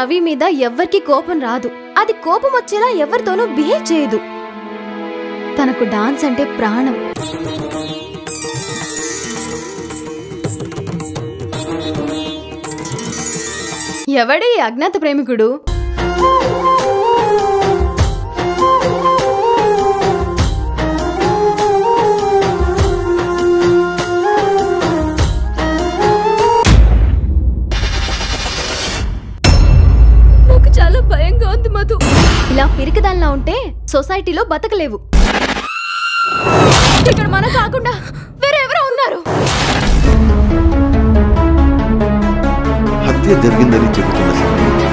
రవి మీద ఎవ్వరికి కోపం రాదు అది కోపం వచ్చేలా ఎవరితోనూ బిహేవ్ చేయదు తనకు డాన్స్ అంటే ప్రాణం ఎవడి ఈ అజ్ఞాత ప్రేమికుడు నాకు చాలా భయంగా ఉంది మధు ఇలా పిరికిదానిలా ఉంటే సొసైటీలో బతకలేవు ఇక్కడ మన కాకుండా వేరే ఎవరో ఉన్నారు హత్య జరిగిందని చెబుతున్న సమయంలో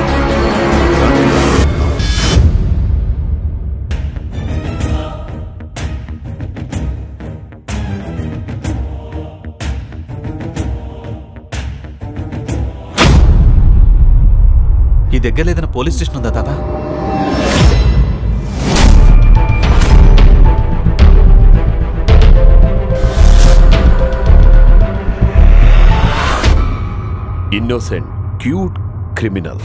ఈ దగ్గర ఏదైనా పోలీస్ స్టేషన్ ఉందా తాత ఇన్నోసెంట్ క్యూట్ క్రిమినల్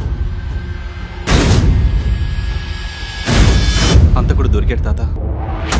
అంత కూడా దొరికాడు తాత